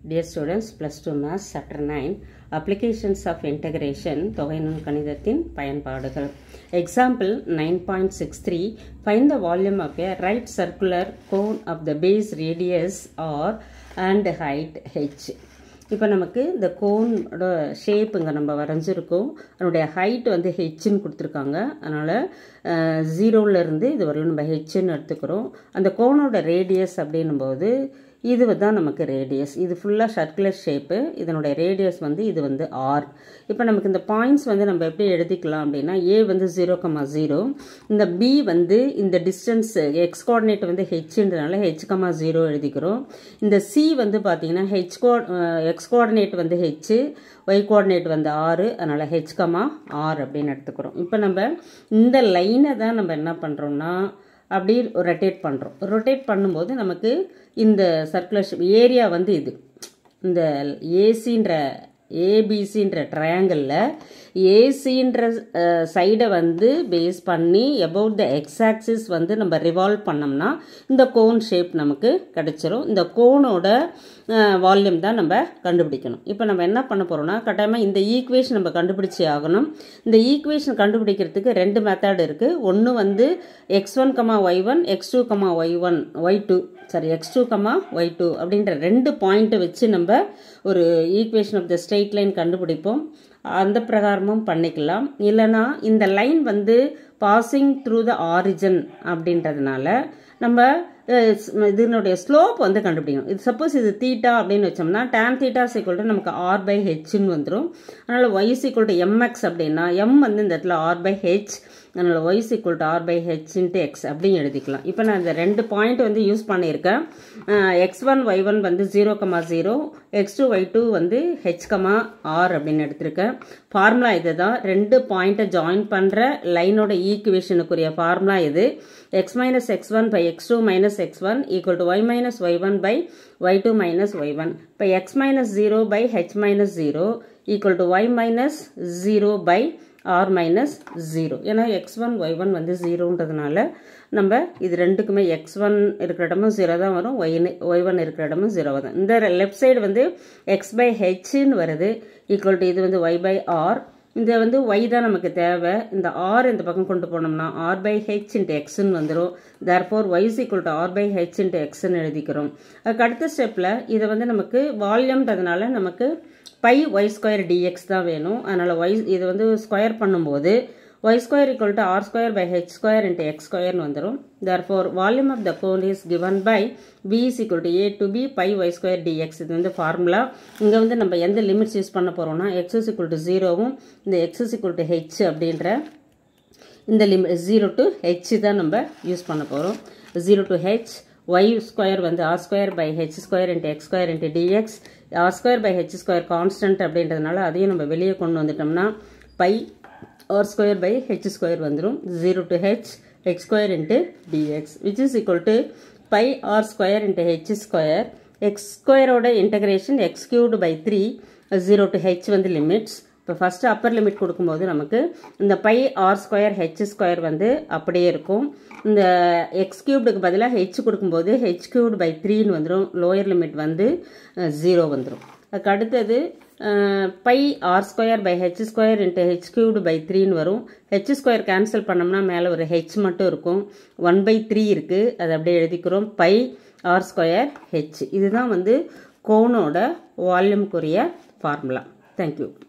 Dear students, plus 2 maths chapter 9 applications of integration தொகைநுண் கணிதத்தின் பயன்பாடுகள் example 9.63 find the volume of a right circular cone of the base radius r and height h இப்போ நமக்கு இந்த கோனோட shape இங்கே நம்ம வரைஞ்சிருக்கோம் அதனுடைய height வந்து ஹெச்ன்னு கொடுத்துருக்காங்க அதனால் ஜீரோவிலேருந்து இது வரையும் நம்ம ஹெச்ன்னு எடுத்துக்கிறோம் அந்த கோனோட ரேடியஸ் அப்படின்னும்போது இது தான் நமக்கு ரேடியஸ் இது ஃபுல்லாக சர்க்குலர் ஷேப்பு இதனுடைய ரேடியஸ் வந்து இது வந்து ஆர் இப்போ நமக்கு இந்த பாயிண்ட்ஸ் வந்து நம்ம எப்படி எழுதிக்கலாம் அப்படின்னா ஏ வந்து ஜீரோ கமா ஜீரோ இந்த பி வந்து இந்த டிஸ்டன்ஸ் எக்ஸ் கோஆர்டினேட் வந்து ஹெச்ன்றனால ஹெச் கமா ஜீரோ எழுதிக்கிறோம் இந்த சி வந்து பார்த்தீங்கன்னா ஹெச் கோ எக்ஸ் கோஆர்டினேட் வந்து ஹெச் ஒய் கோஆர்டினேட் வந்து ஆறு அதனால் ஹெச் கமா ஆர் அப்படின்னு எடுத்துக்கிறோம் இப்போ நம்ம இந்த லைனை தான் நம்ம என்ன பண்ணுறோம்னா அப்படி ரொட்டேட் பண்ணுறோம் ரொட்டேட் பண்ணும்போது நமக்கு இந்த சர்க்குலேஷன் ஏரியா வந்து இது இந்த ஏசின்ற ஏபிசின்ற ட்ரையாங்கிளில் ஏசின்ற சைடை வந்து பேஸ் பண்ணி அபவுட் த எக்ஸ் ஆக்சிஸ் வந்து நம்ம ரிவால்வ் பண்ணோம்னா இந்த கோன் ஷேப் நமக்கு கிடைச்சிரும் இந்த கோனோட வால்யூம் தான் நம்ம கண்டுபிடிக்கணும் இப்போ நம்ம என்ன பண்ண போகிறோம்னா கட்டாயமாக இந்த ஈக்குவேஷன் நம்ம கண்டுபிடிச்சி ஆகணும் இந்த ஈக்குவேஷன் கண்டுபிடிக்கிறதுக்கு ரெண்டு மெத்தட் இருக்குது ஒன்று வந்து x one comma y one x two comma y one y two sorry x two comma y two அப்படின்ற ரெண்டு பாயிண்ட்டை வச்சு நம்ம ஒரு equation of the straight line கண்டுபிடிப்போம் அந்த பிரகாரமும் பண்ணிக்கலாம் இல்லைனா இந்த லைன் வந்து பாசிங் த்ரூ த ஆரிஜன் அப்படின்றதுனால நம்ம இதனுடைய ஸ்லோப் வந்து கண்டுபிடிக்கணும் இது சப்போஸ் இது தீட்டா அப்படின்னு வச்சோம்னா டேன் தீட்டா சீக்குவல் டு நமக்கு ஆர் பை ஹெச்னு வந்துடும் அதனால் ஒய் சீக்குவல் டு எம்எக்ஸ் அப்படின்னா எம் வந்து இந்த இடத்துல ஆர் பை ஹெச் அதனால் y equal to r by h into x அப்படின்னு எழுதிக்கலாம் இப்போ நான் இந்த ரெண்டு பாயிண்ட் வந்து யூஸ் பண்ணியிருக்கேன் எக்ஸ் ஒன் ஒய் ஒன் வந்து zero comma zero x two y two வந்து ஹெச் கமா ஆர் அப்படின்னு எடுத்திருக்கேன் ஃபார்முலா இது தான் ரெண்டு பாயிண்ட்டை ஜாயின் பண்ணுற லைனோட ஈக்குவேஷனுக்குரிய ஃபார்முலா இது x minus x one by x two minus x one equal to y minus y one by y two minus y one இப்போ x minus zero by h minus zero equal to y minus zero by R minus zero ஏன்னா x one y one வந்து ஜீரோன்றதுனால நம்ம இது ரெண்டுக்குமே X one இருக்கிற இடமும் zero தான் வரும் ஒய் ஒய் ஒன் இருக்கிற இடமும் ஜீரோ தான் இந்த லெஃப்ட் சைடு வந்து எக்ஸ் பை ஹெச்னு வருது ஈக்குவல் டு இது வந்து ஒய் பை ஆர் இந்த வந்து ஒய் தான் நமக்கு தேவை இந்த ஆர் இந்த பக்கம் கொண்டு போனோம்னா ஆர் பை ஹெச் இன்ட்டு எக்ஸ்ன்னு வந்துடும் therefore y is equal to r by h into எக்ஸ்ன்னு எழுதிக்கிறோம் அதுக்கு அடுத்த ஸ்டெப்பில் இதை வந்து நமக்கு வால்யூம்ன்றதுனால நமக்கு பை ஒய் ஸ்கொயர் டிஎக்ஸ் தான் வேணும் அதனால் ஒய் இது வந்து ஸ்கொயர் பண்ணும்போது y square equal to r square by h square into x ஸ்கொயர்னு வந்துடும் therefore volume of the cone is given by V is equal to a to b pi y square dx இது வந்து formula இங்கே வந்து நம்ம எந்த limits use பண்ண போகிறோம்னா எக்ஸ் இஸ் ஈக்குவல் டு ஜீரோவும் இந்த x is equal to h அப்படின்ற இந்த லிமிட் ஜீரோ டு ஹெச் தான் நம்ம யூஸ் பண்ண போகிறோம் zero to h y square வந்து r square by h square into x square into dx r square by h square constant அப்படின்றதுனால அதையும் நம்ம வெளியே கொண்டு வந்துட்டோம்னா pi r square by h square வந்துடும் zero to h x square into dx which is equal to pi r square into h square x ஸ்கொயரோட integration x cubed by three zero to h வந்து limits இப்போ first Appar limit கொடுக்கும்போது நமக்கு இந்த pi r square h square வந்து அப்படியே இருக்கும் இந்த எக்ஸ் கியூப்டுக்கு பதிலாக ஹெச் கொடுக்கும்போது ஹெச் கியூப்டு பை த்ரீன்னு வந்துடும் லோயர் லிமிட் வந்து ஜீரோ வந்துடும் அதுக்கு அடுத்தது pi r square by h square into h cubed by த்ரீன்னு வரும் ஹெச் ஸ்கொயர் கேன்சல் பண்ணோம்னா மேலே ஒரு ஹெச் மட்டும் இருக்கும் ஒன் பை த்ரீ இருக்குது அதை அப்படியே எழுதிக்கிறோம் பை ஆர் ஸ்கொயர் ஹெச் இதுதான் வந்து கோனோட வால்யூம்க்குரிய ஃபார்முலா தேங்க்யூ